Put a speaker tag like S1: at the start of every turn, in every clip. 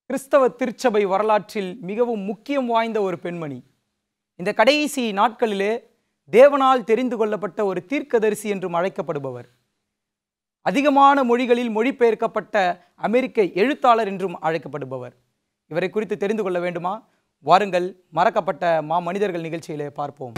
S1: கிறிஸ்தவ திருச்சபை வரலாற்றில் மிகவும் முக்கியம் வாய்ந்த ஒரு பெண்மணி இந்த கடைசி நாட்களிலே தேவனால் தெரிந்து கொள்ளப்பட்ட ஒரு தீர்க்கதரிசி என்றும் அழைக்கப்படுபவர் அதிகமான மொழிகளில் மொழிபெயர்க்கப்பட்ட அமெரிக்க எழுத்தாளர் என்றும் அழைக்கப்படுபவர் இவரை குறித்து தெரிந்து கொள்ள வேண்டுமா வாருங்கள் மறக்கப்பட்ட மா மனிதர்கள் நிகழ்ச்சியிலே பார்ப்போம்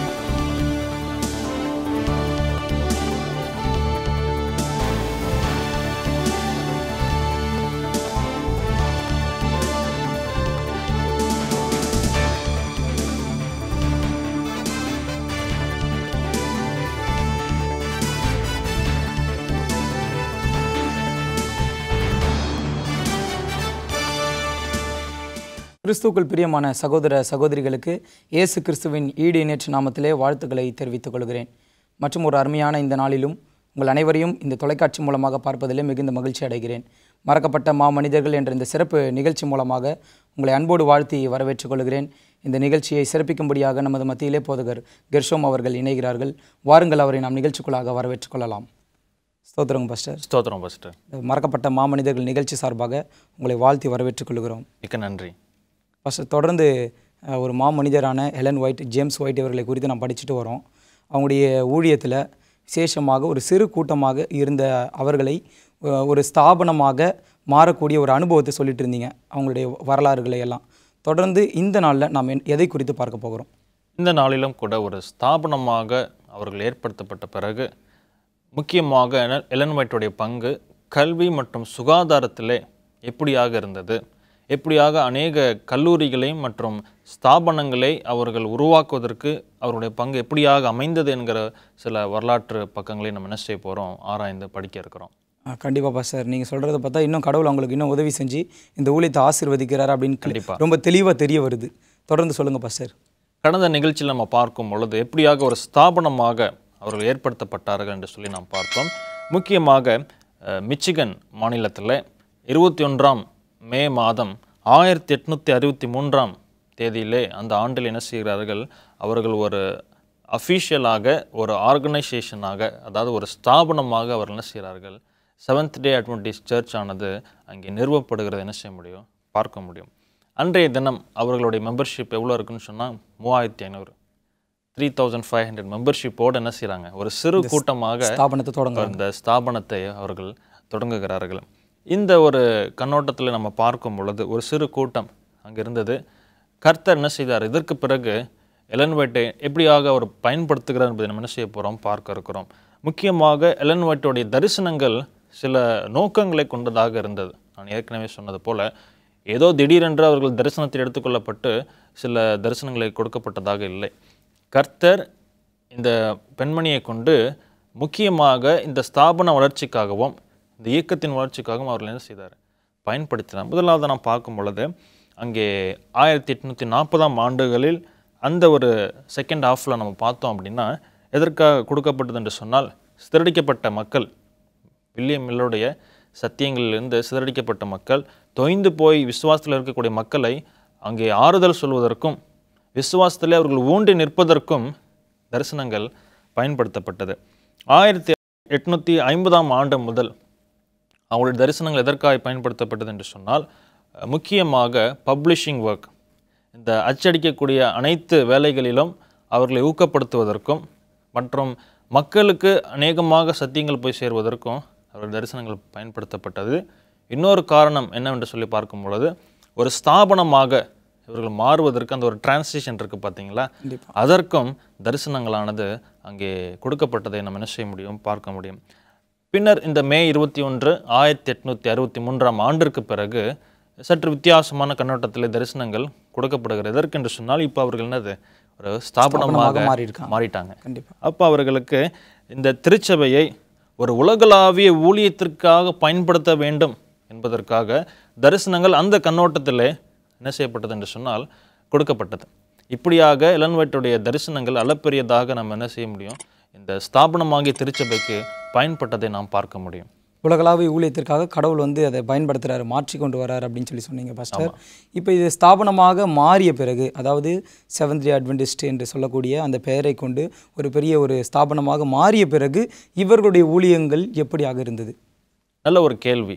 S1: கிறிஸ்துக்குள் பிரியமான சகோதர சகோதரிகளுக்கு இயேசு கிறிஸ்துவின் ஈடு இணைற்று நாமத்திலே வாழ்த்துக்களை தெரிவித்துக் கொள்கிறேன் மற்றும் ஒரு அருமையான இந்த நாளிலும் உங்கள் அனைவரையும் இந்த தொலைக்காட்சி மூலமாக பார்ப்பதிலே மிகுந்த மகிழ்ச்சி அடைகிறேன் மறக்கப்பட்ட மா மனிதர்கள் என்ற இந்த சிறப்பு நிகழ்ச்சி மூலமாக உங்களை அன்போடு வாழ்த்தி வரவேற்றுக் கொள்கிறேன் இந்த நிகழ்ச்சியை சிறப்பிக்கும்படியாக நமது மத்தியிலே போதகர் கெர்ஷோம் அவர்கள் இணைகிறார்கள் வாருங்கள் அவரை நாம் நிகழ்ச்சிக்குள்ளாக வரவேற்றுக் கொள்ளலாம் ஸ்தோத்திரம் பாஸ்டர்
S2: ஸ்தோத்திரம் பாஸ்டர்
S1: மறக்கப்பட்ட மாமனிதர்கள் நிகழ்ச்சி சார்பாக உங்களை வாழ்த்தி வரவேற்றுக் கொள்கிறோம்
S2: மிக்க நன்றி
S1: ஃபஸ்ட்டு தொடர்ந்து அஹ், ஒரு மாமனிதரான ஹெலன் ஒயிட் ஜேம்ஸ் ஒயிட் இவர்களை குறித்து நான் படிச்சுட்டு வரோம் அவங்களுடைய ஊழியத்தில் விசேஷமாக ஒரு சிறு கூட்டமாக இருந்த அவர்களை அஹ், ஒரு ஸ்தாபனமாக மாறக்கூடிய ஒரு அனுபவத்தை சொல்லிட்டு இருந்தீங்க அவங்களுடைய வரலாறுகளை எல்லாம் தொடர்ந்து இந்த நாளில் நாம் என்- எதை குறித்து பார்க்க போகிறோம்
S2: இந்த நாளிலும் கூட ஒரு ஸ்தாபனமாக அவர்கள் ஏற்படுத்தப்பட்ட பிறகு முக்கியமாக எல- எலன் ஒயிட்டுடைய பங்கு கல்வி மற்றும் சுகாதாரத்திலே எப்படியாக இருந்தது எப்படியாக அநேக கல்லூரிகளை மற்றும் ஸ்தாபனங்களை அவர்கள் உருவாக்குவதற்கு அவருடைய பங்கு எப்படியாக அமைந்தது என்கிற சில வரலாற்று பக்கங்களை நம்ம என்ன செய்ய போகிறோம் ஆராய்ந்து படிக்க இருக்கிறோம்
S1: கண்டிப்பாக சார் நீங்கள் சொல்கிறத பார்த்தா இன்னும் கடவுள் அவங்களுக்கு இன்னும் உதவி செஞ்சு இந்த ஊழியத்தை ஆசீர்வதிக்கிறார் அப்படின்னு
S2: கண்டிப்பா.
S1: ரொம்ப தெளிவாக தெரிய வருது தொடர்ந்து சொல்லுங்கள் பாஸ்டர்
S2: கடந்த நிகழ்ச்சியில் நம்ம பார்க்கும் பொழுது எப்படியாக ஒரு ஸ்தாபனமாக அவர்கள் ஏற்படுத்தப்பட்டார்கள் என்று சொல்லி நாம் பார்த்தோம் முக்கியமாக அஹ், மிச்சிகன் மாநிலத்தில் இருபத்தி ஒன்றாம் மே மாதம் ஆயிரத்தி எட்நூற்றி அறுபத்தி மூன்றாம் தேதியிலே அந்த ஆண்டில் என்ன செய்கிறார்கள் அவர்கள் ஒரு அஃபீஷியலாக ஒரு ஆர்கனைசேஷனாக அதாவது ஒரு ஸ்தாபனமாக அவர்கள் என்ன செய்கிறார்கள் செவன்த் டே அட்வென்டிஸ் சர்ச் ஆனது அங்கே நிறுவப்படுகிறது என்ன செய்ய முடியும் பார்க்க முடியும் அன்றைய தினம் அவர்களுடைய மெம்பர்ஷிப் எவ்வளோ இருக்குன்னு சொன்னால் மூவாயிரத்தி ஐநூறு த்ரீ தௌசண்ட் ஃபைவ் ஹண்ட்ரட் மெம்பர்ஷிப்போடு என்ன செய்கிறாங்க ஒரு சிறு கூட்டமாக
S1: ஸ்தாபனத்தை தொடங்க
S2: இந்த ஸ்தாபனத்தை அவர்கள் தொடங்குகிறார்கள் இந்த ஒரு கண்ணோட்டத்தில் நம்ம பார்க்கும் பொழுது ஒரு சிறு கூட்டம் அங்கே இருந்தது கர்த்தர் என்ன செய்தார் இதற்கு பிறகு எலன் ஒயிட்டை எப்படியாக அவர் பயன்படுத்துகிறார் என்பதை நம்ம என்ன செய்ய போகிறோம் பார்க்க இருக்கிறோம் முக்கியமாக எலன் ஒயிட்டோடைய தரிசனங்கள் சில நோக்கங்களை கொண்டதாக இருந்தது நான் ஏற்கனவே சொன்னது போல ஏதோ திடீரென்று அவர்கள் தரிசனத்தில் எடுத்துக்கொள்ளப்பட்டு சில தரிசனங்களை கொடுக்கப்பட்டதாக இல்லை கர்த்தர் இந்த பெண்மணியை கொண்டு முக்கியமாக இந்த ஸ்தாபன வளர்ச்சிக்காகவும் இந்த இயக்கத்தின் வளர்ச்சிக்காகவும் அவர்கள் என்ன செய்தார் பயன்படுத்தினார் முதலாவது நாம் பார்க்கும் பொழுது அங்கே ஆயிரத்தி எட்நூற்றி நாற்பதாம் ஆண்டுகளில் அந்த ஒரு செகண்ட் ஹாஃபில் நம்ம பார்த்தோம் அப்படின்னா எதற்காக கொடுக்கப்பட்டது என்று சொன்னால் சிதறடிக்கப்பட்ட மக்கள் வில்லியம் மில்லுடைய சத்தியங்களிலிருந்து சிதறடிக்கப்பட்ட மக்கள் தொய்ந்து போய் விசுவாசத்தில் இருக்கக்கூடிய மக்களை அங்கே ஆறுதல் சொல்வதற்கும் விசுவாசத்திலே அவர்கள் ஊன்றி நிற்பதற்கும் தரிசனங்கள் பயன்படுத்தப்பட்டது ஆயிரத்தி எட்நூற்றி ஐம்பதாம் ஆண்டு முதல் அவங்களுடைய தரிசனங்கள் எதற்காக பயன்படுத்தப்பட்டது என்று சொன்னால் அஹ், முக்கியமாக பப்ளிஷிங் ஒர்க் இந்த அச்சடிக்கக்கூடிய அனைத்து வேலைகளிலும் அவர்களை ஊக்கப்படுத்துவதற்கும் மற்றும் மக்களுக்கு அநேகமாக சத்தியங்கள் போய் சேருவதற்கும் அவர்கள் தரிசனங்கள் பயன்படுத்தப்பட்டது இன்னொரு காரணம் என்னவென்று சொல்லி பார்க்கும் பொழுது ஒரு ஸ்தாபனமாக இவர்கள் மாறுவதற்கு அந்த ஒரு டிரான்சிஷன் இருக்குது பார்த்தீங்களா அதற்கும் தரிசனங்களானது அங்கே கொடுக்கப்பட்டதை நம்ம என்ன செய்ய முடியும் பார்க்க முடியும் பின்னர் இந்த மே இருபத்தி ஒன்று ஆயிரத்தி எட்நூற்றி அறுபத்தி மூன்றாம் ஆண்டிற்கு பிறகு சற்று வித்தியாசமான கண்ணோட்டத்தில் தரிசனங்கள் கொடுக்கப்படுகிறது எதற்கென்று சொன்னால் இப்போ அவர்கள் என்னது ஒரு ஸ்தாபனமாக
S1: மாறியிருக்காங்க.
S2: மாறிட்டாங்க
S1: கண்டிப்பாக
S2: அப்போ அவர்களுக்கு இந்த திருச்சபையை ஒரு உலகளாவிய ஊழியத்திற்காக பயன்படுத்த வேண்டும் என்பதற்காக தரிசனங்கள் அந்த கண்ணோட்டத்திலே என்ன செய்யப்பட்டது என்று சொன்னால் கொடுக்கப்பட்டது இப்படியாக இளன்வெட்டுடைய தரிசனங்கள் அளப்பெரியதாக நம்ம என்ன செய்ய முடியும் இந்த ஸ்தாபனமாகிய திருச்சபைக்கு பயன்பட்டதை நாம் பார்க்க முடியும்
S1: உலகளாவிய ஊழியத்திற்காக கடவுள் வந்து அதை பயன்படுத்துறாரு மாற்றி கொண்டு வரார் அப்படின்னு சொல்லி சொன்னீங்க பாஸ்டர் இப்போ இது ஸ்தாபனமாக மாறிய பிறகு அதாவது செவன்த் டே அட்வென்டிஸ்ட் என்று சொல்லக்கூடிய அந்த பெயரை கொண்டு ஒரு பெரிய ஒரு ஸ்தாபனமாக மாறிய பிறகு இவர்களுடைய ஊழியங்கள் எப்படியாக இருந்தது
S2: நல்ல ஒரு கேள்வி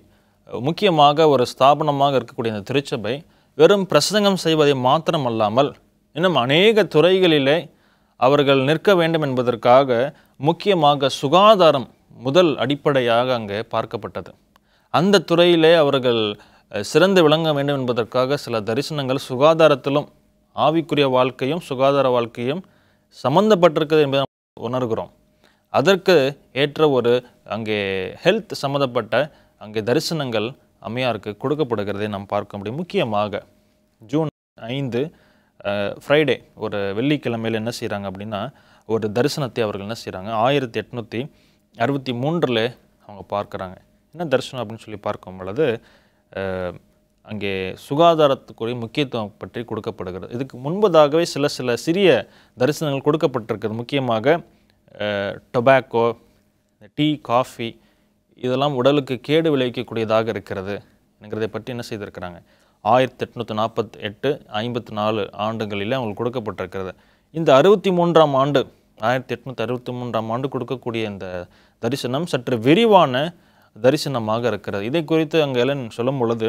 S2: முக்கியமாக ஒரு ஸ்தாபனமாக இருக்கக்கூடிய இந்த திருச்சபை வெறும் பிரசங்கம் செய்வதை மாத்திரமல்லாமல் இன்னும் அநேக துறைகளிலே அவர்கள் நிற்க வேண்டும் என்பதற்காக முக்கியமாக சுகாதாரம் முதல் அடிப்படையாக அங்கே பார்க்கப்பட்டது அந்த துறையிலே அவர்கள் அஹ், சிறந்து விளங்க வேண்டும் என்பதற்காக சில தரிசனங்கள் சுகாதாரத்திலும் ஆவிக்குரிய வாழ்க்கையும் சுகாதார வாழ்க்கையும் சம்பந்தப்பட்டிருக்கிறது என்பதை நாம் உணர்கிறோம் அதற்கு ஏற்ற ஒரு அங்கே ஹெல்த் சம்மந்தப்பட்ட அங்கே தரிசனங்கள் அம்மையாருக்கு கொடுக்கப்படுகிறதை நாம் பார்க்க முடியும் முக்கியமாக ஜூன் ஐந்து ஃப்ரைடே ஒரு வெள்ளிக்கிழமையில் என்ன செய்கிறாங்க அப்படின்னா ஒரு தரிசனத்தை அவர்கள் என்ன செய்கிறாங்க ஆயிரத்தி எட்நூற்றி அறுபத்தி மூன்றில் அவங்க பார்க்குறாங்க என்ன தரிசனம் அப்படின்னு சொல்லி பார்க்கும் பொழுது அஹ், அங்கே சுகாதாரத்துக்குரிய முக்கியத்துவம் பற்றி கொடுக்கப்படுகிறது இதுக்கு முன்பதாகவே சில சில சிறிய தரிசனங்கள் கொடுக்கப்பட்டிருக்கிறது முக்கியமாக டொபாக்கோ டீ காஃபி இதெல்லாம் உடலுக்கு கேடு விளைவிக்கக்கூடியதாக இருக்கிறது என்கிறதை பற்றி என்ன செய்திருக்கிறாங்க ஆயிரத்தி எட்நூற்றி நாற்பத்தி எட்டு ஐம்பத்தி நாலு ஆண்டுகளில் அவங்களுக்கு கொடுக்கப்பட்டிருக்கிறது இந்த அறுபத்தி மூன்றாம் ஆண்டு ஆயிரத்தி எட்நூற்றி அறுபத்தி மூன்றாம் ஆண்டு கொடுக்கக்கூடிய இந்த தரிசனம் சற்று விரிவான தரிசனமாக இருக்கிறது இதை குறித்து அங்கே எலன் சொல்லும் பொழுது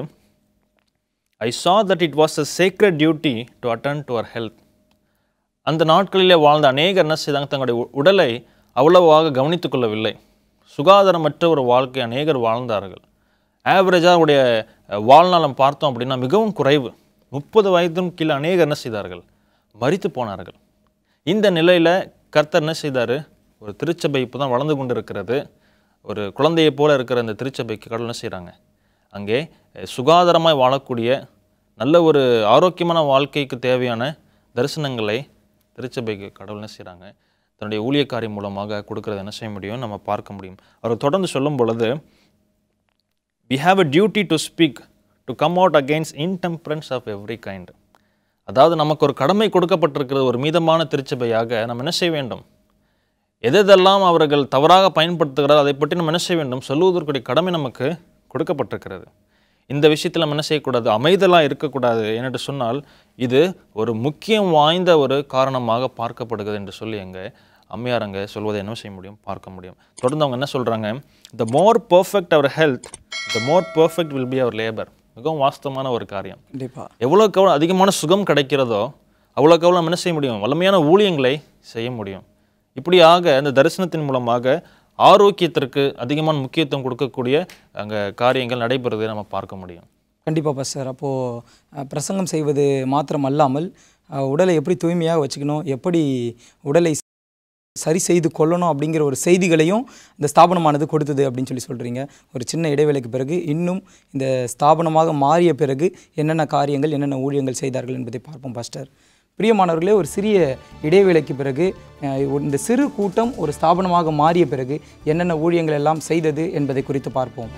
S2: ஐ saw that it was a sacred duty to attend to our health அந்த நாட்களிலே வாழ்ந்த அநேகர் என்ன செய்தாங்க தங்களுடைய உ- உடலை அவ்வளவாக கவனித்துக் கொள்ளவில்லை சுகாதாரமற்ற ஒரு வாழ்க்கை அநேகர் வாழ்ந்தார்கள் ஆவரேஜாக அவருடைய அஹ், வாழ்நாளம் பார்த்தோம் அப்படின்னா மிகவும் குறைவு முப்பது வயதும் கீழே அநேகர் என்ன செய்தார்கள் மரித்து போனார்கள் இந்த நிலையில் கர்த்தர் என்ன செய்தார் ஒரு திருச்சபை இப்போ தான் வளர்ந்து கொண்டு இருக்கிறது ஒரு குழந்தையைப் போல இருக்கிற இந்த திருச்சபைக்கு கடவுள் என்ன செய்கிறாங்க அங்கே அஹ், சுகாதாரமாய் வாழக்கூடிய நல்ல ஒரு ஆரோக்கியமான வாழ்க்கைக்கு தேவையான தரிசனங்களை திருச்சபைக்கு கடவுள் என்ன செய்கிறாங்க தன்னுடைய ஊழியக்காரி மூலமாக கொடுக்கறத என்ன செய்ய முடியும் நம்ம பார்க்க முடியும் அவர் தொடர்ந்து சொல்லும் பொழுது we have a duty to speak to come out against intemperance of every kind அதாவது நமக்கு ஒரு கடமை கொடுக்கப்பட்டிருக்கிறது ஒரு மீதமான திருச்சபையாக நம்ம என்ன செய்ய வேண்டும் எதெல்லாம் அவர்கள் தவறாக பயன்படுத்துகிறாரோ அதை பற்றி நம்ம என்ன செய்ய வேண்டும் சொல்லுவதற்குரிய கடமை நமக்கு கொடுக்கப்பட்டிருக்கிறது இந்த விஷயத்தில் நம்ம என்ன செய்யக்கூடாது அமைதலாக இருக்கக்கூடாது என்று சொன்னால் இது ஒரு முக்கியம் வாய்ந்த ஒரு காரணமாக பார்க்கப்படுகிறது என்று சொல்லி எங்க அம்மையார் அங்கே சொல்வதை என்ன செய்ய முடியும் பார்க்க முடியும் தொடர்ந்து அவங்க என்ன சொல்கிறாங்க the more perfect our health the more perfect will be our labour மிகவும் வாஸ்தவமான ஒரு காரியம்
S1: கண்டிப்பாக
S2: எவ்வளோக்கு எவ்வளோ அதிகமான சுகம் கிடைக்கிறதோ அவ்வளோக்கு எவ்வளோ நம்ம என்ன செய்ய முடியும் வலிமையான ஊழியங்களை செய்ய முடியும் இப்படியாக அந்த தரிசனத்தின் மூலமாக ஆரோக்கியத்திற்கு அதிகமான முக்கியத்துவம் கொடுக்கக்கூடிய அங்கே காரியங்கள் நடைபெறுவதை நம்ம பார்க்க முடியும்
S1: கண்டிப்பாக பாஸ்டர் அப்போது பிரசங்கம் செய்வது மாத்திரம் அல்லாமல் அஹ், உடலை எப்படி தூய்மையாக வச்சுக்கணும் எப்படி உடலை சரி செய்து கொள்ளணும் அப்படிங்கிற ஒரு செய்திகளையும் இந்த ஸ்தாபனமானது கொடுத்தது அப்படின்னு சொல்லி சொல்கிறீங்க ஒரு சின்ன இடைவேளைக்கு பிறகு இன்னும் இந்த ஸ்தாபனமாக மாறிய பிறகு என்னென்ன காரியங்கள் என்னென்ன ஊழியங்கள் செய்தார்கள் என்பதை பார்ப்போம் பாஸ்டர் பிரியமானவர்களே ஒரு சிறிய இடைவேளைக்கு பிறகு அஹ், இந்த சிறு கூட்டம் ஒரு ஸ்தாபனமாக மாறிய பிறகு என்னென்ன ஊழியங்கள் எல்லாம் செய்தது என்பதை குறித்து பார்ப்போம்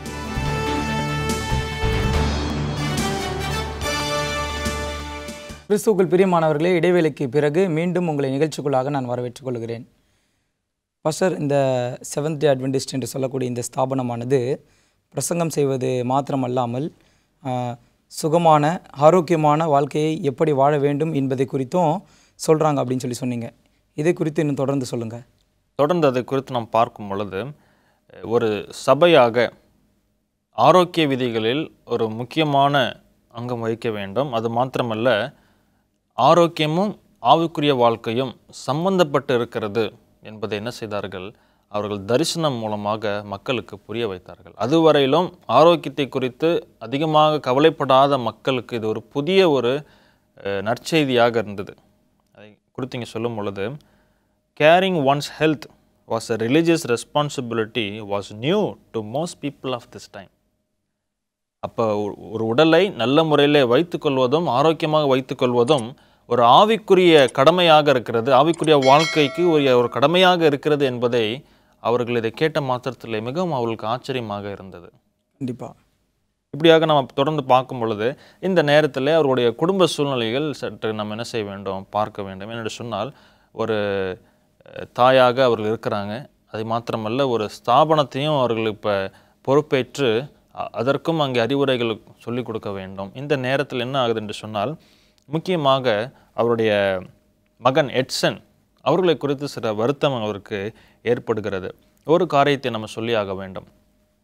S1: கிறிஸ்துவுக்குள் பிரியமானவர்களே இடைவேளைக்கு பிறகு மீண்டும் உங்களை நிகழ்ச்சிக்குள்ளாக நான் வரவேற்றுக் கொள்கிறேன் பாஸ்டர் இந்த செவன்த் டே அட்வென்டிஸ்ட் என்று சொல்லக்கூடிய இந்த ஸ்தாபனமானது பிரசங்கம் செய்வது மாத்திரமல்லாமல் ஆஹ், சுகமான ஆரோக்கியமான வாழ்க்கையை எப்படி வாழ வேண்டும் என்பதை குறித்தும் சொல்கிறாங்க அப்படின்னு சொல்லி சொன்னீங்க இதை குறித்து இன்னும் தொடர்ந்து சொல்லுங்கள்
S2: தொடர்ந்து அதை குறித்து நாம் பார்க்கும் பொழுது அஹ், ஒரு சபையாக ஆரோக்கிய விதிகளில் ஒரு முக்கியமான அங்கம் வகிக்க வேண்டும் அது மாத்திரமல்ல ஆரோக்கியமும் ஆவிக்குரிய வாழ்க்கையும் சம்பந்தப்பட்டு இருக்கிறது என்பதை என்ன செய்தார்கள் அவர்கள் தரிசனம் மூலமாக மக்களுக்கு புரிய வைத்தார்கள் அதுவரையிலும் ஆரோக்கியத்தை குறித்து அதிகமாக கவலைப்படாத மக்களுக்கு இது ஒரு புதிய ஒரு அஹ், நற்செய்தியாக இருந்தது அதை குறித்து இங்கே சொல்லும் பொழுது caring one's health was a religious responsibility was new to most people of this time அப்போ ஒரு உடலை நல்ல முறையில் வைத்துக்கொள்வதும் ஆரோக்கியமாக வைத்துக்கொள்வதும் ஒரு ஆவிக்குரிய கடமையாக இருக்கிறது ஆவிக்குரிய வாழ்க்கைக்கு ஒரு ஒரு கடமையாக இருக்கிறது என்பதை அவர்கள் இதை கேட்ட மாத்திரத்தில் மிகவும் அவர்களுக்கு ஆச்சரியமாக இருந்தது
S1: கண்டிப்பாக
S2: இப்படியாக நம்ம தொடர்ந்து பார்க்கும் பொழுது இந்த நேரத்தில் அவருடைய குடும்ப சூழ்நிலைகள் சற்று நம்ம என்ன செய்ய வேண்டும் பார்க்க வேண்டும் என்று சொன்னால் ஒரு அஹ், தாயாக அவர்கள் இருக்கிறாங்க அது மாத்திரமல்ல ஒரு ஸ்தாபனத்தையும் அவர்கள் இப்போ பொறுப்பேற்று அ- அதற்கும் அங்கே அறிவுரைகள் சொல்லிக் கொடுக்க வேண்டும் இந்த நேரத்தில் என்ன ஆகுது என்று சொன்னால் முக்கியமாக அவருடைய மகன் எட்சன் அவர்களை குறித்து சில வருத்தம் அவருக்கு ஏற்படுகிறது ஒரு காரியத்தை நம்ம சொல்லியாக வேண்டும்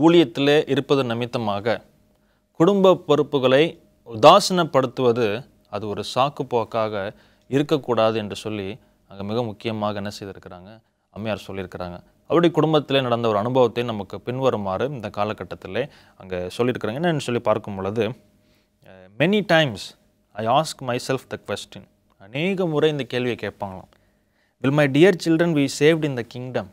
S2: ஊழியத்திலே இருப்பது நிமித்தமாக குடும்ப பொறுப்புகளை உதாசீனப்படுத்துவது அது ஒரு சாக்கு போக்காக இருக்கக்கூடாது என்று சொல்லி அங்கே மிக முக்கியமாக என்ன செய்திருக்கிறாங்க அம்மையார் சொல்லியிருக்கிறாங்க அப்படி குடும்பத்திலே நடந்த ஒரு அனுபவத்தை நமக்கு பின்வருமாறு இந்த காலகட்டத்திலே அங்கே சொல்லியிருக்கிறாங்க என்னன்னு சொல்லி பார்க்கும் பொழுது many times I ask myself the question அநேக முறை இந்த கேள்வியை கேட்பாங்களாம் will my dear children we saved in the kingdom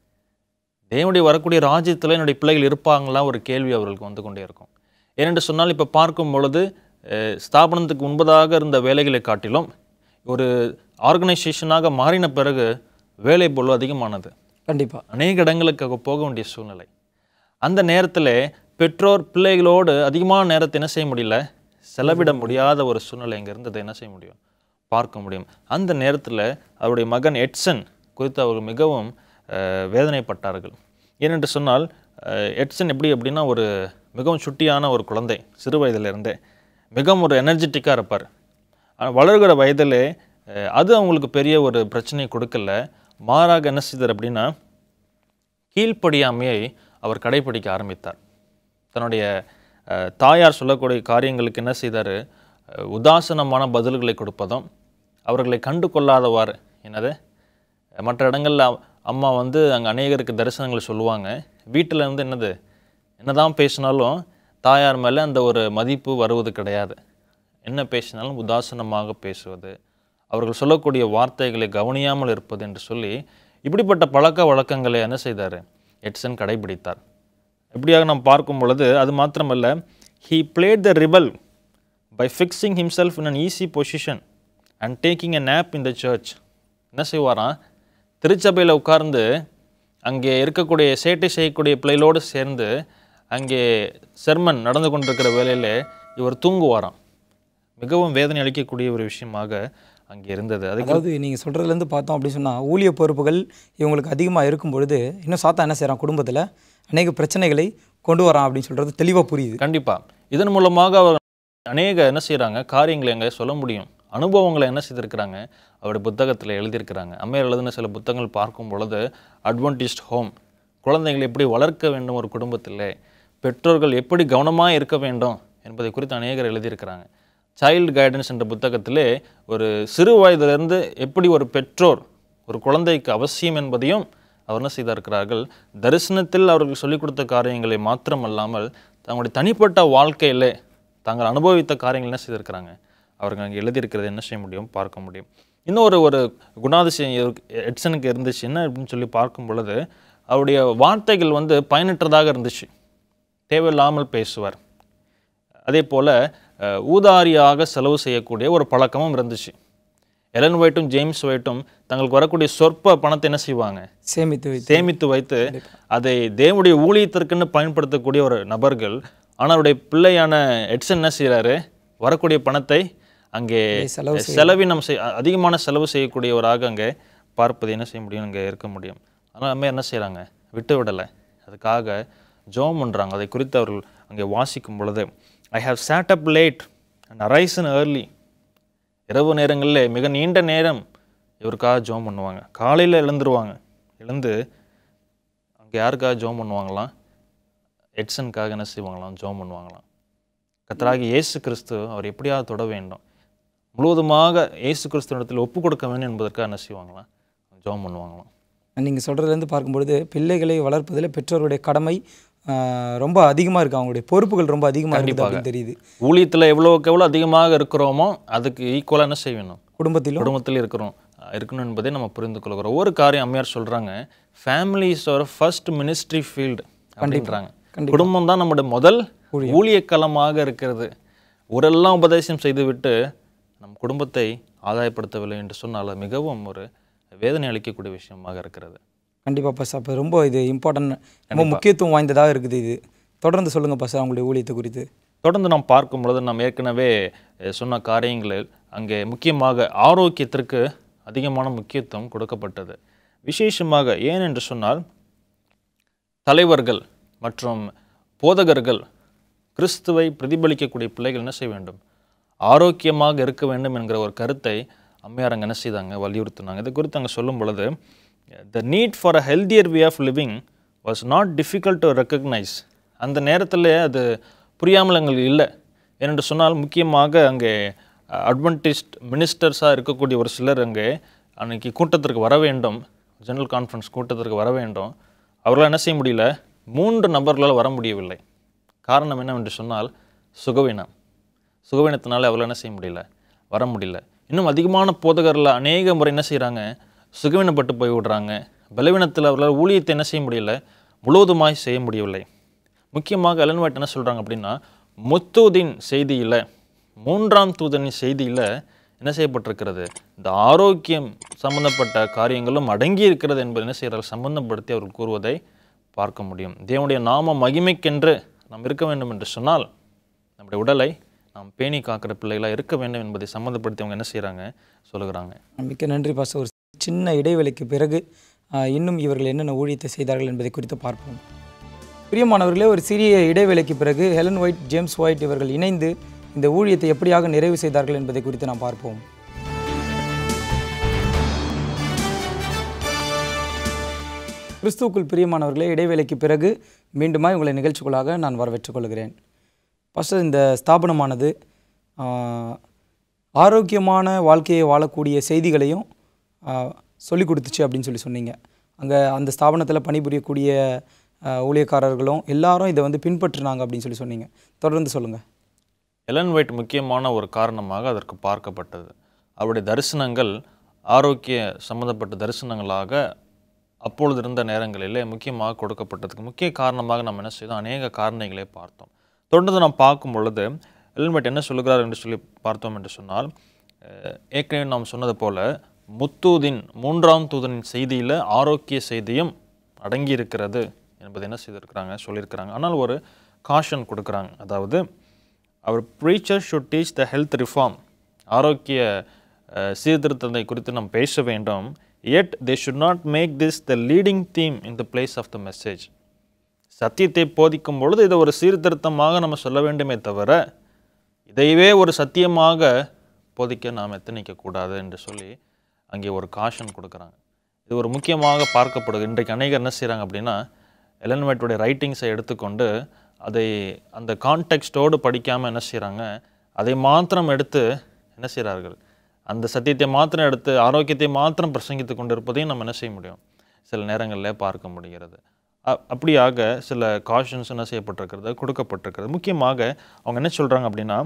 S2: தேவனுடைய வரக்கூடிய ராஜ்யத்தில் என்னுடைய பிள்ளைகள் இருப்பாங்களா ஒரு கேள்வி அவர்களுக்கு வந்து கொண்டே இருக்கும் ஏனென்று சொன்னால் இப்போ பார்க்கும் பொழுது அஹ், ஸ்தாபனத்துக்கு முன்பதாக இருந்த வேலைகளை காட்டிலும் ஒரு ஆர்கனைசேஷனாக மாறின பிறகு வேலை பொழுது அதிகமானது
S1: கண்டிப்பாக
S2: அநேக இடங்களுக்கு அங்க போக வேண்டிய சூழ்நிலை அந்த நேரத்தில் பெற்றோர் பிள்ளைகளோடு அதிகமான நேரத்தை என்ன செய்ய முடியல செலவிட முடியாத ஒரு சூழ்நிலை இங்கே இருந்ததை என்ன செய்ய முடியும் பார்க்க முடியும் அந்த நேரத்தில் அவருடைய மகன் எட்சன் குறித்து அவர்கள் மிகவும் அஹ், வேதனைப்பட்டார்கள் ஏனென்று சொன்னால் அஹ், எட்சன் எப்படி அப்படின்னா ஒரு மிகவும் சுட்டியான ஒரு குழந்தை சிறு வயதிலிருந்தே மிகவும் ஒரு எனர்ஜெட்டிக்காக இருப்பார் ஆனா, வளர்கிற வயதிலே அஹ், அது அவங்களுக்கு பெரிய ஒரு பிரச்சனையை கொடுக்கல மாறாக என்ன செய்தார் அப்படின்னா கீழ்ப்படியாமையை அவர் கடைபிடிக்க ஆரம்பித்தார் தன்னுடைய அஹ், தாயார் சொல்லக்கூடிய காரியங்களுக்கு என்ன செய்தார் உதாசனமான பதில்களை கொடுப்பதும் அவர்களை கண்டு கொள்ளாதவாறு என்னது மற்ற இடங்கள்ல அ- அம்மா வந்து அங்கே அநேகருக்கு தரிசனங்கள் சொல்லுவாங்க வீட்டில் இருந்து என்னது என்னதான் பேசினாலும் தாயார் மேலே அந்த ஒரு மதிப்பு வருவது கிடையாது என்ன பேசினாலும் உதாசனமாக பேசுவது அவர்கள் சொல்லக்கூடிய வார்த்தைகளை கவனியாமல் இருப்பது என்று சொல்லி இப்படிப்பட்ட பழக்க வழக்கங்களை என்ன செய்தார் எட்சன் கடைபிடித்தார் எப்படியாக நாம் பார்க்கும் பொழுது அது மாத்திரமல்ல he played the rebel by fixing himself in an easy position and taking a nap in the church என்ன செய்வாராம் திருச்சபையில் உட்கார்ந்து அங்கே இருக்கக்கூடிய சேட்டை செய்யக்கூடிய பிள்ளைகளோடு சேர்ந்து அங்கே செர்மன் நடந்து கொண்டிருக்கிற வேளையில் இவர் தூங்குவாராம் மிகவும் வேதனை அளிக்கக்கூடிய ஒரு விஷயமாக அங்கே இருந்தது அதுக்கு
S1: அதாவது நீங்கள் சொல்கிறதுலேருந்து பார்த்தோம் அப்படின்னு சொன்னால் ஊழிய பொறுப்புகள் இவங்களுக்கு அதிகமாக இருக்கும் பொழுது இன்னும் சாத்தா என்ன செய்கிறான் குடும்பத்தில் அநேக பிரச்சனைகளை கொண்டு வரான் அப்படின்னு சொல்கிறது தெளிவாக புரியுது
S2: கண்டிப்பா இதன் மூலமாக அவர் அநேக என்ன செய்றாங்க காரியங்களை அங்கே சொல்ல முடியும் அனுபவங்களை என்ன செய்திருக்கிறாங்க அவருடைய புத்தகத்தில் எழுதியிருக்கிறாங்க அம்மையார் எழுதின சில புத்தகங்கள் பார்க்கும் பொழுது அட்வான்டிஸ்ட் ஹோம் குழந்தைகளை எப்படி வளர்க்க வேண்டும் ஒரு குடும்பத்திலே பெற்றோர்கள் எப்படி கவனமாக இருக்க வேண்டும் என்பதை குறித்து அநேகர் எழுதியிருக்கிறாங்க சைல்டு கைடன்ஸ் என்ற புத்தகத்திலே ஒரு சிறு வயதிலிருந்து எப்படி ஒரு பெற்றோர் ஒரு குழந்தைக்கு அவசியம் என்பதையும் அவர் என்ன செய்திருக்கிறார்கள் தரிசனத்தில் அவர்கள் சொல்லிக் கொடுத்த காரியங்களை மாத்திரமல்லாமல் தங்களுடைய தனிப்பட்ட வாழ்க்கையிலே தாங்கள் அனுபவித்த காரியங்கள் என்ன செய்திருக்கிறாங்க அவர்கள் அங்கே எழுதியிருக்கிறது என்ன செய்ய முடியும் பார்க்க முடியும் இன்னொரு ஒரு குணாதிசயம் இவருக்கு- எட்சனுக்கு இருந்துச்சு என்ன அப்படின்னு சொல்லி பார்க்கும் பொழுது அவருடைய வார்த்தைகள் வந்து பயனற்றதாக இருந்துச்சு தேவையில்லாமல் பேசுவார் அதே போல் ஊதாரியாக செலவு செய்யக்கூடிய ஒரு பழக்கமும் இருந்துச்சு எலன் ஒயிட்டும் ஜேம்ஸ் ஒயிட்டும் தங்களுக்கு வரக்கூடிய சொற்ப பணத்தை என்ன செய்வாங்க
S1: சேமித்து வைத்து
S2: சேமித்து வைத்து அதை தேவனுடைய ஊழியத்திற்குன்னு பயன்படுத்தக்கூடிய ஒரு நபர்கள் ஆனால் அவருடைய பிள்ளையான எட்சன் என்ன செய்கிறாரு வரக்கூடிய பணத்தை அங்கே
S1: செலவு
S2: செலவினம் செய் அ- அதிகமான செலவு செய்யக்கூடியவராக அங்கே பார்ப்பது என்ன செய்ய முடியும் அங்கே இருக்க முடியும் ஆனால் அம்மா என்ன செய்கிறாங்க விட்டு விடலை அதுக்காக ஜோம் பண்ணுறாங்க அதை குறித்து அவர்கள் அங்கே வாசிக்கும் பொழுது I have sat up late and arisen early இரவு நேரங்களில் மிக நீண்ட நேரம் இவருக்காக ஜோம் பண்ணுவாங்க காலையில் எழுந்துருவாங்க எழுந்து அங்கே யாருக்காக ஜோம் பண்ணுவாங்களாம் எட்சனுக்காக என்ன செய்வாங்களாம் ஜோம் பண்ணுவாங்களாம் கத்தராகி இயேசு கிறிஸ்து அவர் எப்படியாவது தொட வேண்டும் முழுவதுமாக இயேசு கிறிஸ்துவனிடத்தில் ஒப்பு கொடுக்க வேண்டும் என்பதற்காக என்ன செய்வாங்களாம் ஜோம் பண்ணுவாங்களாம்
S1: நீங்கள் சொல்கிறதுலேருந்து பார்க்கும்பொழுது பிள்ளைகளை வளர்ப்பதில் பெற்றோருடைய கடமை ஆஹ், ரொம்ப அதிகமாக இருக்குது அவங்களுடைய பொறுப்புகள் ரொம்ப அதிகமாக இருக்குது அப்படின்னு தெரியுது
S2: ஊழியத்தில் எவ்வளோக்கு எவ்வளோ அதிகமாக இருக்கிறோமோ அதுக்கு ஈக்குவலாக என்ன செய்யணும்
S1: குடும்பத்திலும்
S2: குடும்பத்தில் இருக்கிறோம் அஹ் இருக்கணும் என்பதை நம்ம புரிந்து கொள்கிறோம் ஒரு காரியம் அம்மையார் சொல்றாங்க ஃபேமிலி இஸ் ஒரு ஃபர்ஸ்ட் மினிஸ்ட்ரி ஃபீல்டு அப்படின்றாங்க குடும்பம் தான் நம்முடைய முதல் ஊழியக்களமாக இருக்கிறது ஊரெல்லாம் உபதேசம் செய்துவிட்டு நம் குடும்பத்தை ஆதாயப்படுத்தவில்லை என்று சொன்னால் அது மிகவும் ஒரு வேதனை அளிக்கக்கூடிய விஷயமாக இருக்கிறது
S1: கண்டிப்பாக பாஸ் அப்போ ரொம்ப இது இம்பார்ட்டன்ட் ரொம்ப முக்கியத்துவம் வாய்ந்ததாக இருக்குது இது தொடர்ந்து சொல்லுங்கள் பாஸ் அவங்களுடைய ஊழியத்தை குறித்து
S2: தொடர்ந்து நாம் பார்க்கும் பொழுது நாம் ஏற்கனவே அஹ், சொன்ன காரியங்களில் அங்கே முக்கியமாக ஆரோக்கியத்திற்கு அதிகமான முக்கியத்துவம் கொடுக்கப்பட்டது விசேஷமாக ஏன் என்று சொன்னால் தலைவர்கள் மற்றும் போதகர்கள் கிறிஸ்துவை பிரதிபலிக்கக்கூடிய பிள்ளைகள் என்ன செய்ய வேண்டும் ஆரோக்கியமாக இருக்க வேண்டும் என்கிற ஒரு கருத்தை அம்மையார் அங்கே என்ன செய்தாங்க வலியுறுத்தினாங்க இது குறித்து அங்கே சொல்லும் பொழுது the need for a healthier way of living was not difficult to recognise அந்த நேரத்தில் அது புரியாமல் எங்களுக்கு இல்லை ஏனென்று சொன்னால் முக்கியமாக அங்கே அட்வென்டிஸ்ட் மினிஸ்டர்ஸாக இருக்கக்கூடிய ஒரு சிலர் அங்கே அன்னைக்கு கூட்டத்திற்கு வர வேண்டும் ஜெனரல் கான்ஃபரன்ஸ் கூட்டத்திற்கு வர வேண்டும் அவர்களால் என்ன செய்ய முடியல மூன்று நபர்களால் வர முடியவில்லை காரணம் என்னவென்று சொன்னால் சுகவீனம் சுகவீனத்தினால அவர்களால் என்ன செய்ய முடியல வர முடியல இன்னும் அதிகமான போதகரில் அநேக முறை என்ன செய்கிறாங்க சுகவீனப்பட்டு போய் விடுறாங்க பலவீனத்தில் அவர்களால் ஊழியத்தை என்ன செய்ய முடியல முழுவதுமாய் செய்ய முடியவில்லை முக்கியமாக எலன் ஒயிட் என்ன சொல்கிறாங்க அப்படின்னா முத்தூதின் செய்தியில் மூன்றாம் தூதனின் செய்தியில் என்ன செய்யப்பட்டிருக்கிறது இந்த ஆரோக்கியம் சம்பந்தப்பட்ட காரியங்களும் அடங்கி இருக்கிறது என்பதை என்ன செய்கிறார்கள் சம்பந்தப்படுத்தி அவர்கள் கூறுவதை பார்க்க முடியும் தேவனுடைய நாம மகிமைக்கென்று நாம் இருக்க வேண்டும் என்று சொன்னால் நம்முடைய உடலை நாம் பேணி காக்கிற பிள்ளைகளாக இருக்க வேண்டும் என்பதை சம்மந்தப்படுத்தி அவங்க என்ன செய்கிறாங்க சொல்லுகிறாங்க
S1: மிக்க நன்றி பாஸ்டர் ஒரு சின்ன இடைவெளிக்கு பிறகு ஆஹ், இன்னும் இவர்கள் என்னென்ன ஊழியத்தை செய்தார்கள் என்பதை குறித்து பார்ப்போம் பிரியமானவர்களே ஒரு சிறிய இடைவேளைக்கு பிறகு ஹெலன் ஒயிட் ஜேம்ஸ் ஒயிட் இவர்கள் இணைந்து இந்த ஊழியத்தை எப்படியாக நிறைவு செய்தார்கள் என்பதை குறித்து நாம் பார்ப்போம் கிறிஸ்துவுக்குள் பிரியமானவர்களே இடைவேளைக்கு பிறகு மீண்டுமாய் உங்களை நிகழ்ச்சிக்குள்ளாக நான் வரவேற்றுக் கொள்கிறேன் ஃபஸ்ட்டு இந்த ஸ்தாபனமானது ஆஹ், ஆரோக்கியமான வாழ்க்கையை வாழக்கூடிய செய்திகளையும் சொல்லி கொடுத்துச்சு அப்படின்னு சொல்லி சொன்னீங்க அங்கே அந்த ஸ்தாபனத்தில் பணிபுரியக்கூடிய ஆஹ், ஊழியக்காரர்களும் எல்லாரும் இதை வந்து பின்பற்றினாங்க அப்படின்னு சொல்லி சொன்னீங்க தொடர்ந்து சொல்லுங்கள்
S2: எலன் ஒயிட் முக்கியமான ஒரு காரணமாக அதற்கு பார்க்கப்பட்டது அவருடைய தரிசனங்கள் ஆரோக்கிய சம்பந்தப்பட்ட தரிசனங்களாக அப்பொழுது இருந்த நேரங்களிலே முக்கியமாக கொடுக்கப்பட்டதுக்கு முக்கிய காரணமாக நம்ம என்ன செய்தோம் அநேக காரணங்களை பார்த்தோம் தொடர்ந்து நாம் பார்க்கும் பொழுது எலன் ஒயிட் என்ன சொல்லுகிறார் என்று சொல்லி பார்த்தோம் என்று சொன்னால் அஹ், ஏற்கனவே நாம் சொன்னது போல முத்தூதின் மூன்றாம் தூதனின் செய்தியில் ஆரோக்கிய செய்தியும் அடங்கி இருக்கிறது என்பதை என்ன செய்திருக்கிறாங்க சொல்லியிருக்கிறாங்க ஆனால் ஒரு காஷன் கொடுக்குறாங்க அதாவது அவர் preacher should teach the health reform ஆரோக்கிய அஹ், சீர்திருத்தத்தை குறித்து நாம் பேச வேண்டும் yet they should not make this the leading theme in the place of the message சத்தியத்தை போதிக்கும் பொழுது இதை ஒரு சீர்திருத்தமாக நம்ம சொல்ல வேண்டுமே தவிர இதையவே ஒரு சத்தியமாக போதிக்க நாம் எத்தனைக்க கூடாது என்று சொல்லி அங்கே ஒரு காஷன் கொடுக்குறாங்க இது ஒரு முக்கியமாக பார்க்கப்படுது இன்றைக்கு அநேகர் என்ன செய்கிறாங்க அப்படின்னா எலன் ஒயிட்டுடைய ரைட்டிங்ஸை எடுத்துக்கொண்டு அதை அந்த கான்டெக்ஸ்டோடு படிக்காமல் என்ன செய்கிறாங்க அதை மாத்திரம் எடுத்து என்ன செய்கிறார்கள் அந்த சத்தியத்தை மாத்திரம் எடுத்து ஆரோக்கியத்தை மாத்திரம் பிரசங்கித்து கொண்டு இருப்பதையும் நம்ம என்ன செய்ய முடியும் சில நேரங்களில் பார்க்க முடிகிறது அ- அப்படியாக சில காஷன்ஸ் என்ன செய்யப்பட்டிருக்கிறது கொடுக்கப்பட்டிருக்கிறது முக்கியமாக அவங்க என்ன சொல்கிறாங்க அப்படின்னா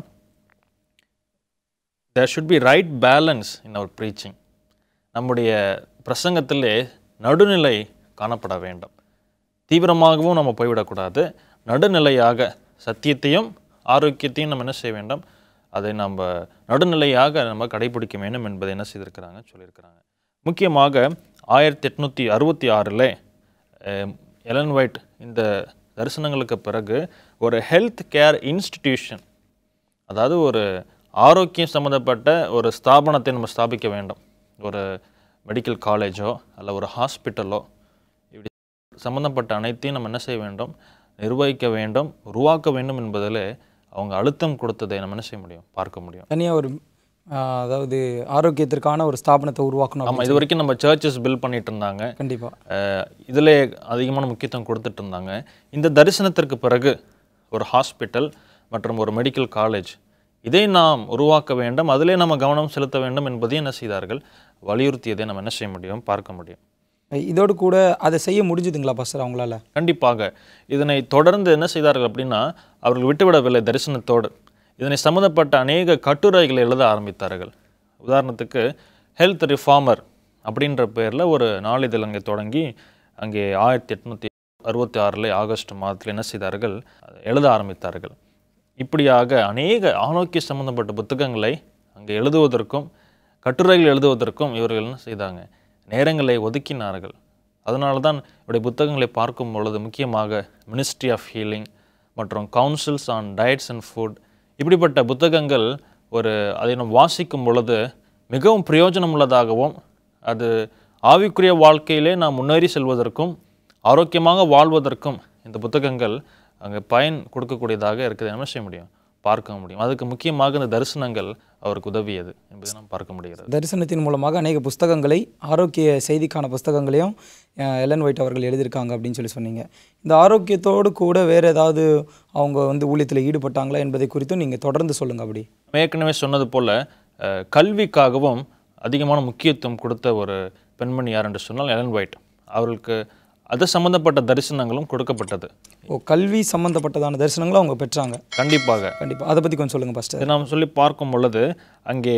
S2: there should be right balance in our preaching நம்முடைய பிரசங்கத்திலே நடுநிலை காணப்பட வேண்டும் தீவிரமாகவும் நம்ம போய்விடக்கூடாது நடுநிலையாக சத்தியத்தையும் ஆரோக்கியத்தையும் நம்ம என்ன செய்ய வேண்டும் அதை நம்ம நடுநிலையாக நம்ம கடைபிடிக்க வேண்டும் என்பதை என்ன செய்திருக்கிறாங்க சொல்லியிருக்கிறாங்க முக்கியமாக ஆயிரத்தி எட்நூற்றி அறுபத்தி ஆறில் எலன் ஒயிட் இந்த தரிசனங்களுக்கு பிறகு ஒரு ஹெல்த் கேர் இன்ஸ்டிடியூஷன் அதாவது ஒரு ஆரோக்கியம் சம்மந்தப்பட்ட ஒரு ஸ்தாபனத்தை நம்ம ஸ்தாபிக்க வேண்டும் ஒரு மெடிக்கல் காலேஜோ அல்ல ஒரு ஹாஸ்பிட்டலோ இப்படி சம்மந்தப்பட்ட அனைத்தையும் நம்ம என்ன செய்ய வேண்டும் நிர்வகிக்க வேண்டும் உருவாக்க வேண்டும் என்பதில் அவங்க அழுத்தம் கொடுத்ததை நம்ம என்ன செய்ய முடியும் பார்க்க முடியும்
S1: தனியாக ஒரு ஆஹ், அதாவது ஆரோக்கியத்திற்கான ஒரு ஸ்தாபனத்தை உருவாக்கணும்
S2: ஆமாம் இது வரைக்கும் நம்ம சர்ச்சஸ் பில்ட் பண்ணிட்டு இருந்தாங்க
S1: கண்டிப்பாக
S2: இதில் அதிகமான முக்கியத்துவம் கொடுத்துட்டு இருந்தாங்க இந்த தரிசனத்திற்கு பிறகு ஒரு ஹாஸ்பிட்டல் மற்றும் ஒரு மெடிக்கல் காலேஜ் இதை நாம் உருவாக்க வேண்டும் அதிலே நம்ம கவனம் செலுத்த வேண்டும் என்பதையும் என்ன செய்தார்கள் வலியுறுத்தியதை நம்ம என்ன செய்ய முடியும் பார்க்க முடியும்
S1: இதோடு கூட அதை செய்ய முடிஞ்சுதுங்களா பாஸ்டர் அவங்களால
S2: கண்டிப்பாக இதனை தொடர்ந்து என்ன செய்தார்கள் அப்படின்னா அவர்கள் விட்டுவிடவில்லை தரிசனத்தோடு இதனை சம்மந்தப்பட்ட அநேக கட்டுரைகளை எழுத ஆரம்பித்தார்கள் உதாரணத்துக்கு ஹெல்த் ரிஃபார்மர் அப்படின்ற பேரில் ஒரு நாளிதழ் அங்கே தொடங்கி அங்கே ஆயிரத்தி எட்நூற்றி அறுபத்தி ஆறில் ஆகஸ்ட் மாதத்தில் என்ன செய்தார்கள் எழுத ஆரம்பித்தார்கள் இப்படியாக அநேக ஆரோக்கிய சம்பந்தப்பட்ட புத்தகங்களை அங்கே எழுதுவதற்கும் கட்டுரைகள் எழுதுவதற்கும் இவர்கள் என்ன செய்தாங்க நேரங்களை ஒதுக்கினார்கள் அதனால தான் இவருடைய புத்தகங்களை பார்க்கும் பொழுது முக்கியமாக மினிஸ்ட்ரி ஆஃப் ஹீலிங் மற்றும் counsels on diets and food இப்படிப்பட்ட புத்தகங்கள் ஒரு அதை நாம் வாசிக்கும் பொழுது மிகவும் பிரயோஜனமுள்ளதாகவும் அது ஆவிக்குரிய வாழ்க்கையிலே நாம் முன்னேறி செல்வதற்கும் ஆரோக்கியமாக வாழ்வதற்கும் இந்த புத்தகங்கள் அங்கே பயன் கொடுக்கக்கூடியதாக இருக்குது என்ன செய்ய முடியும் பார்க்க முடியும் அதுக்கு முக்கியமாக இந்த தரிசனங்கள் அவருக்கு உதவியது என்பதை நாம் பார்க்க முடிகிறது
S1: தரிசனத்தின் மூலமாக அநேக புஸ்தகங்களை ஆரோக்கிய செய்திக்கான புஸ்தகங்களையும் அஹ், எலன் ஒயிட் அவர்கள் எழுதியிருக்காங்க அப்படின்னு சொல்லி சொன்னீங்க இந்த ஆரோக்கியத்தோடு கூட வேறு ஏதாவது அவங்க வந்து ஊழியத்தில் ஈடுபட்டாங்களா என்பதை குறித்தும் நீங்கள் தொடர்ந்து சொல்லுங்கள் அப்படி
S2: நம்ம ஏற்கனவே சொன்னது போல அஹ், கல்விக்காகவும் அதிகமான முக்கியத்துவம் கொடுத்த ஒரு பெண்மணி யார் என்று சொன்னால் எலன் ஒயிட் அவர்களுக்கு அது சம்பந்தப்பட்ட தரிசனங்களும் கொடுக்கப்பட்டது
S1: ஓ கல்வி சம்பந்தப்பட்டதான தரிசனங்களும் அவங்க பெற்றாங்க
S2: கண்டிப்பாக
S1: கண்டிப்பாக அதை பற்றி கொஞ்சம் சொல்லுங்கள் ஃபஸ்ட்டு
S2: இதை நாம் சொல்லி பார்க்கும் பொழுது அங்கே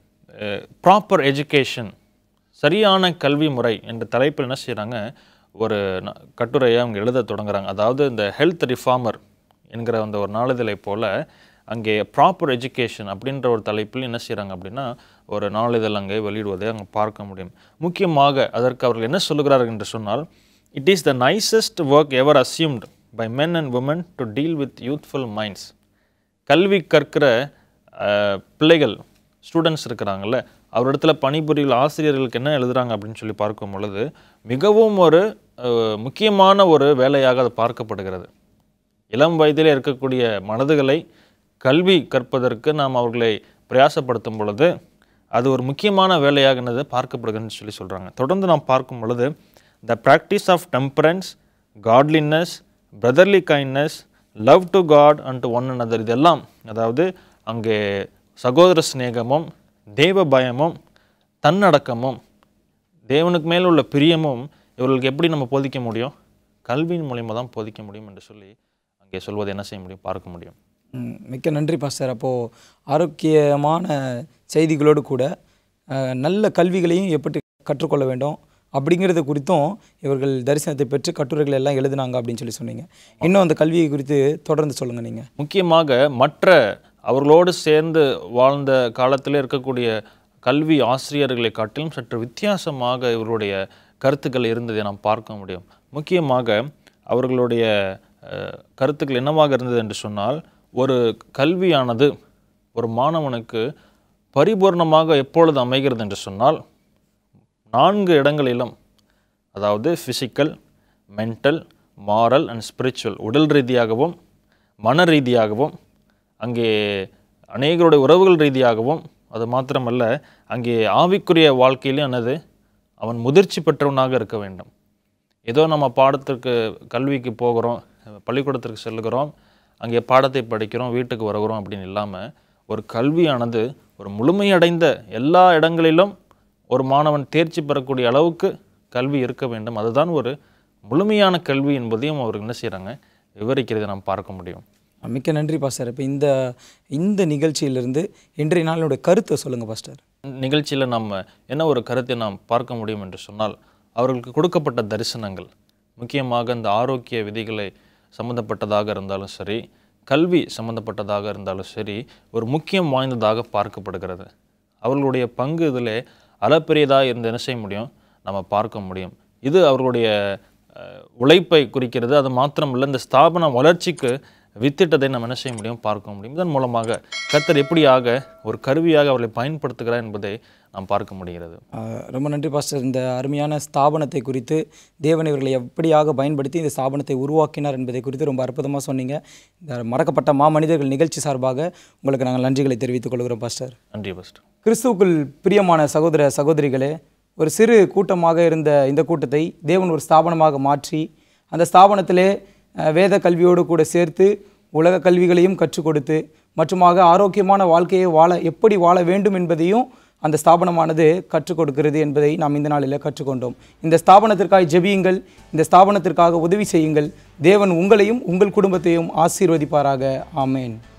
S2: ப்ராப்பர் எஜுகேஷன் சரியான கல்வி முறை என்ற தலைப்பில் என்ன செய்கிறாங்க ஒரு ந- கட்டுரையை அவங்க எழுத தொடங்குறாங்க அதாவது இந்த ஹெல்த் ரிஃபார்மர் என்கிற அந்த ஒரு நாளிதழை போல அங்கே ப்ராப்பர் எஜுகேஷன் அப்படின்ற ஒரு தலைப்பில் என்ன செய்கிறாங்க அப்படின்னா ஒரு நாளிதழ் அங்கே வெளியிடுவதை அங்கே பார்க்க முடியும் முக்கியமாக அதற்கு அவர்கள் என்ன சொல்லுகிறார்கள் என்று சொன்னால் it is the nicest work ever assumed by men and women to deal with youthful minds கல்வி கற்கிற அஹ், பிள்ளைகள் ஸ்டூடெண்ட்ஸ் இருக்கிறாங்கல்ல அவரிடத்துல பணிபுரியில் ஆசிரியர்களுக்கு என்ன எழுதுறாங்க அப்படின்னு சொல்லி பார்க்கும் பொழுது மிகவும் ஒரு அஹ், முக்கியமான ஒரு வேலையாக அது பார்க்கப்படுகிறது இளம் வயதிலே இருக்கக்கூடிய மனதுகளை கல்வி கற்பதற்கு நாம் அவர்களை பிரயாசப்படுத்தும் பொழுது அது ஒரு முக்கியமான வேலையாக என்னது பார்க்கப்படுகிறதுன்னு சொல்லி சொல்கிறாங்க தொடர்ந்து நாம் பார்க்கும் பொழுது the practice of temperance godliness brotherly kindness love to God and to one another இதெல்லாம் அதாவது அங்கே சகோதர சிநேகமும் தெய்வ பயமும் தன்னடக்கமும் தேவனுக்கு மேல் உள்ள பிரியமும் இவர்களுக்கு எப்படி நம்ம போதிக்க முடியும் கல்வியின் மூலியமாக தான் போதிக்க முடியும் என்று சொல்லி அங்கே சொல்வதை என்ன செய்ய முடியும் பார்க்க முடியும்
S1: ம், மிக்க நன்றி பாஸ்டர் அப்போது ஆரோக்கியமான செய்திகளோடு கூட அஹ், நல்ல கல்விகளையும் எப்படி கற்றுக்கொள்ள வேண்டும் அப்படிங்கிறது குறித்தும் இவர்கள் தரிசனத்தை பெற்று கட்டுரைகள் எல்லாம் எழுதினாங்க அப்படின்னு சொல்லி சொன்னீங்க இன்னும் அந்த கல்வியை குறித்து தொடர்ந்து சொல்லுங்கள் நீங்கள்
S2: முக்கியமாக மற்ற அவர்களோடு சேர்ந்து வாழ்ந்த காலத்தில் இருக்கக்கூடிய கல்வி ஆசிரியர்களை காட்டிலும் சற்று வித்தியாசமாக இவருடைய கருத்துக்கள் இருந்ததை நாம் பார்க்க முடியும் முக்கியமாக அவர்களுடைய அஹ், கருத்துக்கள் என்னவாக இருந்தது என்று சொன்னால் ஒரு கல்வியானது ஒரு மாணவனுக்கு பரிபூர்ணமாக எப்பொழுது அமைகிறது என்று சொன்னால் நான்கு இடங்களிலும் அதாவது physical mental moral and spiritual உடல் ரீதியாகவும் மன ரீதியாகவும் அங்கே அநேகருடைய உறவுகள் ரீதியாகவும் அது மாத்திரமல்ல அங்கே ஆவிக்குரிய வாழ்க்கையிலும் என்னது அவன் முதிர்ச்சி பெற்றவனாக இருக்க வேண்டும் ஏதோ நம்ம பாடத்திற்கு கல்விக்கு போகிறோம் பள்ளிக்கூடத்திற்கு செல்லுகிறோம் அங்கே பாடத்தை படிக்கிறோம் வீட்டுக்கு வருகிறோம் அப்படின்னு இல்லாமல் ஒரு கல்வியானது ஒரு முழுமையடைந்த எல்லா இடங்களிலும் ஒரு மாணவன் தேர்ச்சி பெறக்கூடிய அளவுக்கு கல்வி இருக்க வேண்டும் அதுதான் ஒரு முழுமையான கல்வி என்பதையும் அவர்கள் என்ன செய்கிறாங்க விவரிக்கிறதை நாம் பார்க்க முடியும்
S1: மிக்க நன்றி பாஸ்டர் இப்போ இந்த இந்த நிகழ்ச்சியிலிருந்து இன்றைய நாளினுடைய கருத்தை சொல்லுங்கள் பாஸ்டர்
S2: நிகழ்ச்சியில் நம்ம என்ன ஒரு கருத்தை நாம் பார்க்க முடியும் என்று சொன்னால் அவர்களுக்கு கொடுக்கப்பட்ட தரிசனங்கள் முக்கியமாக இந்த ஆரோக்கிய விதிகளை சம்பந்தப்பட்டதாக இருந்தாலும் சரி கல்வி சம்பந்தப்பட்டதாக இருந்தாலும் சரி ஒரு முக்கியம் வாய்ந்ததாக பார்க்கப்படுகிறது அவர்களுடைய பங்கு இதில் அளப்பெரியதாக இருந்து என்ன செய்ய முடியும் நம்ம பார்க்க முடியும் இது அவர்களுடைய அஹ், உழைப்பை குறிக்கிறது அது மாத்திரமல்ல இந்த ஸ்தாபன வளர்ச்சிக்கு வித்திட்டதை நம்ம என்ன செய்ய முடியும் பார்க்க முடியும் இதன் மூலமாக கர்த்தர் எப்படியாக ஒரு கருவியாக அவர்களை பயன்படுத்துகிறார் என்பதை நாம் பார்க்க முடிகிறது
S1: ஆஹ் ரொம்ப நன்றி பாஸ்டர் இந்த அருமையான ஸ்தாபனத்தை குறித்து தேவன் இவர்களை எப்படியாக பயன்படுத்தி இந்த ஸ்தாபனத்தை உருவாக்கினார் என்பதை குறித்து ரொம்ப அற்புதமாக சொன்னீங்க இந்த மறக்கப்பட்ட மாமனிதர்கள் நிகழ்ச்சி சார்பாக உங்களுக்கு நாங்கள் நன்றிகளை தெரிவித்துக் கொள்கிறோம் பாஸ்டர்
S2: நன்றி ஃபஸ்ட்
S1: கிறிஸ்துவுக்குள் பிரியமான சகோதர சகோதரிகளே ஒரு சிறு கூட்டமாக இருந்த இந்த கூட்டத்தை தேவன் ஒரு ஸ்தாபனமாக மாற்றி அந்த ஸ்தாபனத்திலே அஹ், வேத கல்வியோடு கூட சேர்த்து உலக கல்விகளையும் கற்றுக் கொடுத்து மற்றுமாக ஆரோக்கியமான வாழ்க்கையை வாழ எப்படி வாழ வேண்டும் என்பதையும் அந்த ஸ்தாபனமானது கற்றுக் கொடுக்கிறது என்பதை நாம் இந்த நாளில் கற்றுக்கொண்டோம் இந்த ஸ்தாபனத்திற்காக ஜெபியுங்கள் இந்த ஸ்தாபனத்திற்காக உதவி செய்யுங்கள் தேவன் உங்களையும் உங்கள் குடும்பத்தையும் ஆசீர்வதிப்பாராக ஆமேன்